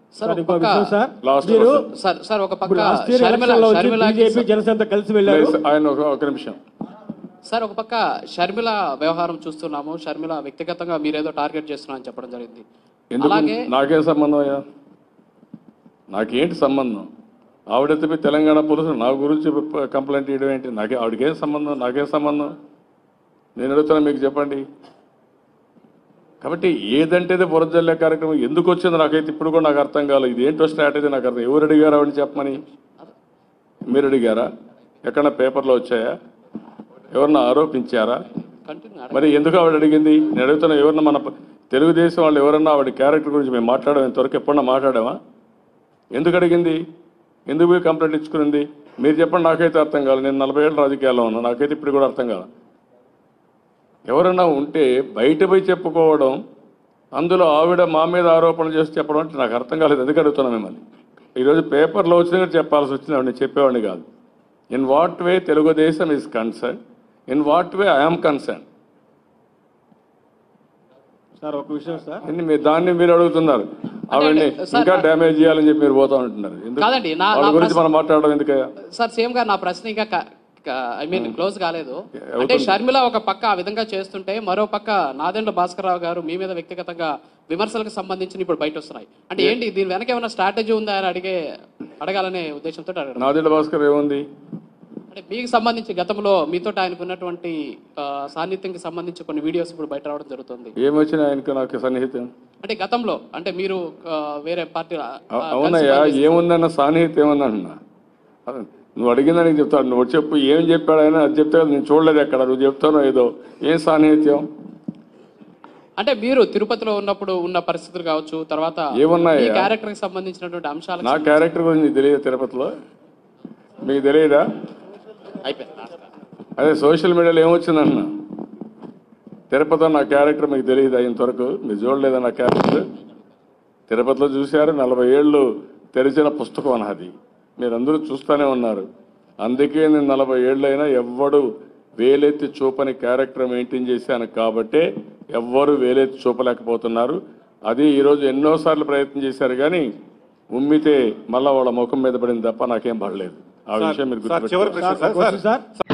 Sir sir ఒక ఇంకో పక్క విషయం సార్ Last మీరు question. సార్ సార్ ఒక ఇప్పుడు పక్క లాస్ట్ ఇయర్ షర్మిల ఎలక్షన్లో వచ్చి షర్మిలకి బీజేపీ జనసేనతో కలిసి వెళ్ళారు లేదు, ఆయన ఒక ఒక నిమిషం సార్ ఒక పక్క షర్మిల వ్యవహారం చూస్తున్నాము షర్మిల వ్యక్తిగతంగా మీరేదో టార్గెట్ చేస్తున్నా అని చెప్పడం జరిగింది ఎందుకు అలాగే నాకేం సంబంధం అయ్యా నాకేంటి సంబంధం ఆవిడెత్తిపోయి తెలంగాణ పోలీసులు నా గురించి ప- కంప్లైంట్ ఇవ్వడం ఏంటి నాకే ఆవిడకేం సంబంధం నాకేం సంబంధం నేను అడుగుతున్నా మీకు చెప్పండి కాబట్టి ఏదంటేదే బురజల్లే కార్యక్రమం ఎందుకు వచ్చిందో నాకైతే ఇప్పుడు కూడా నాకు అర్థం కాలేదు ఇది ఏంటో స్ట్రాటజీ నాకు అర్థం ఎవరు అడిగారు ఆవిడని చెప్పమని మీరు అడిగారా ఎక్కడన్నా పేపర్లో వచ్చాయా ఎవరన్నా ఆరోపించారా కంటిన్యూ మరి ఎందుకు ఆవిడ అడిగింది నేను అడుగుతున్నా ఎవరన్నా మన ప- తెలుగుదేశం వాళ్ళు ఎవరన్నా ఆవిడ క్యారెక్టర్ గురించి మేము మాట్లాడాం ఇంతవరకు ఎప్పుడన్నా మాట్లాడామా ఎందుకు అడిగింది ఎందుకు పోయి కంప్లైంట్ ఇచ్చుకునింది మీరు చెప్పండి నాకైతే అర్థం కాదు నేను నలభై ఏళ్ళ రాజకీయాల్లో ఉన్నా నాకైతే ఇప్పుడు కూడా అర్థం కాదు ఎవరన్నా ఉంటే బయట పోయి చెప్పుకోవడం అందులో ఆవిడ మా మీద ఆరోపణలు చేసి చెప్పడం అంటే నాకు అర్థం కాలేదు ఎందుకు అడుగుతున్నా మిమ్మల్ని ఈరోజు పేపర్లో వచ్చిన చెప్పాల్సి వచ్చింది నేను చెప్పేవాడిని కాదు in what way Telugu Desam is concern in what way I'm concern sir ఒక విషయం సార్ ఎన్ని మీరు దాన్ని మీరు అడుగుతున్నారు ఆవిడని సార్, ఇంకా డ్యామేజ్ చేయాలని చెప్పి మీరు పోతా ఉంటున్నారు ఎందుకు? కాదండి, నా- వాళ్ళ నా గురించి మనం మాట్లాడడం ఎందుకయ్యా సార్ సేమ్ గా నా ప్రశ్న ఇంకా ఐ మీన్ క్లోజ్ కాలేదు అంటే షర్మిల ఒక పక్క ఆ విధంగా చేస్తుంటే మరో పక్క నాదెండ్ల భాస్కరరావు గారు మీ మీద వ్యక్తిగతంగా విమర్శలకు సంబంధించి ఇప్పుడు బయట వస్తున్నాయి అంటే ఏంటి దీని వెనక ఏమైనా స్ట్రాటజీ ఉందా అని అడిగే అడగాలనే ఉద్దేశంతో అడగడం నాదిళ్ళ భాస్కర్ ఏముంది అంటే మీకు సంబంధించి గతంలో మీతో ఆయనకు ఉన్నటువంటి ఆ, సాన్నిధ్యంకి సంబంధించి కొన్ని వీడియోస్ ఇప్పుడు బయట రావడం జరుగుతుంది ఏమొచ్చినా ఆయనకు నాకు సన్నిహితం అంటే గతంలో అంటే మీరు ఆ, వేరే పార్టీ అ- అవునయ్యా ఏముందన్న సాన్నిహితం ఏముందన్న అదే, నువ్వు అడిగిందని చెప్తాడు నువ్వు చెప్పు ఏం చెప్పాడు ఆయన అది చెప్తే నేను చూడలేదు ఎక్కడ నువ్వు చెప్తాను ఏదో ఏం సాన్నిహిత్యం అంటే మీరు తిరుపతిలో ఉన్నప్పుడు ఉన్న పరిస్థితులు కావచ్చు తర్వాత ఏమున్నాయా? ఈ క్యారెక్టర్ కి సంబంధించినటువంటి అంశాలు నా క్యారెక్టర్ గురించి నీకు తెలియదు తిరుపతిలో మీకు తెలియదా అయిపోయింది అదే సోషల్ మీడియాలో ఏమొచ్చిందన్న తిరుపతిలో నా క్యారెక్టర్ మీకు తెలియదు ఇంతవరకు మీరు చూడలేదా నా క్యారెక్టర్ తిరుపతిలో చూశారు నలభై ఏళ్ళు తెరిచిన పుస్తకం అన్నది మీరందరూ చూస్తూనే ఉన్నారు అందుకే నేను నలభై ఏళ్ళైనా ఎవ్వడు వేలెత్తి చూపని క్యారెక్టర్ మెయింటైన్ చేశాను కాబట్టే ఎవ్వరు వేలెత్తి చూపలేకపోతున్నారు అది ఈరోజు ఎన్నోసార్లు ప్రయత్నం చేశారు కానీ ఉమ్మితే మళ్ళా వాళ్ళ ముఖం మీద పడింది తప్ప నాకేం పడలేదు ఆ విషయం మీరు సార్ చివరి గుర్తుపెట్టుకోవాలి ప్రశ్న సార్ సార్